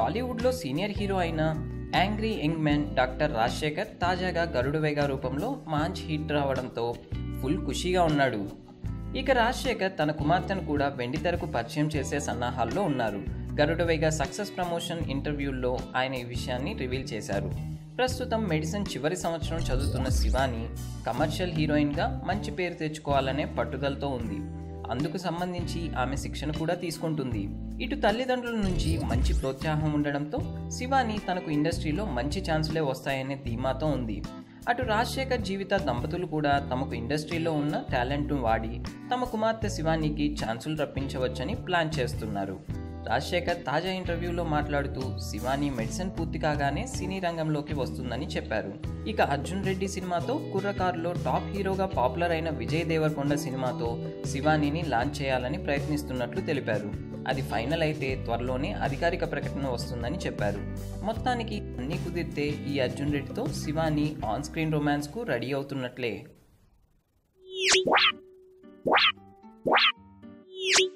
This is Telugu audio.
టాలీవుడ్లో సీనియర్ హీరో అయిన angry young man doctor Rajasekhar తాజాగా గరుడువేగ రూపంలో మంచి హిట్ రావడంతో ఫుల్ ఖుషీగా ఉన్నాడు ఇక రాజశేఖర్ తన కుమార్తెను కూడా వెండితెరకు పరిచయం చేసే సన్నాహాల్లో ఉన్నారు గరుడవేగ సక్సెస్ ప్రమోషన్ ఇంటర్వ్యూల్లో ఆయన ఈ విషయాన్ని రివీల్ చేశారు ప్రస్తుతం మెడిసిన్ చివరి సంవత్సరం చదువుతున్న శివాని కమర్షియల్ హీరోయిన్గా మంచి పేరు తెచ్చుకోవాలనే పట్టుదలతో ఉంది అందుకు సంబంధించి ఆమె శిక్షణ కూడా తీసుకుంటుంది ఇటు తల్లిదండ్రుల నుంచి మంచి ప్రోత్సాహం ఉండడంతో శివాని తనకు ఇండస్ట్రీలో మంచి ఛాన్సులే వస్తాయనే ధీమాతో ఉంది అటు రాజశేఖర్ జీవిత దంపతులు కూడా తమకు ఇండస్ట్రీలో ఉన్న టాలెంట్ను వాడి తమ కుమార్తె శివానికి ఛాన్సులు రప్పించవచ్చని ప్లాన్ చేస్తున్నారు రాజశేఖర్ తాజా ఇంటర్వ్యూలో మాట్లాడుతూ శివాని మెడిసిన్ పూర్తి కాగానే సినీ రంగంలోకి వస్తుందని చెప్పారు ఇక అర్జున్ రెడ్డి సినిమాతో కుర్రకారులో టాప్ హీరోగా పాపులర్ అయిన విజయ్ దేవరకొండ సినిమాతో శివానీని లాంచ్ చేయాలని ప్రయత్నిస్తున్నట్లు తెలిపారు అది ఫైనల్ అయితే త్వరలోనే అధికారిక ప్రకటన వస్తుందని చెప్పారు మొత్తానికి అన్ని కుదిరితే ఈ అర్జున్ రెడ్డితో శివాని ఆన్ స్క్రీన్ రొమాన్స్కు రెడీ అవుతున్నట్లే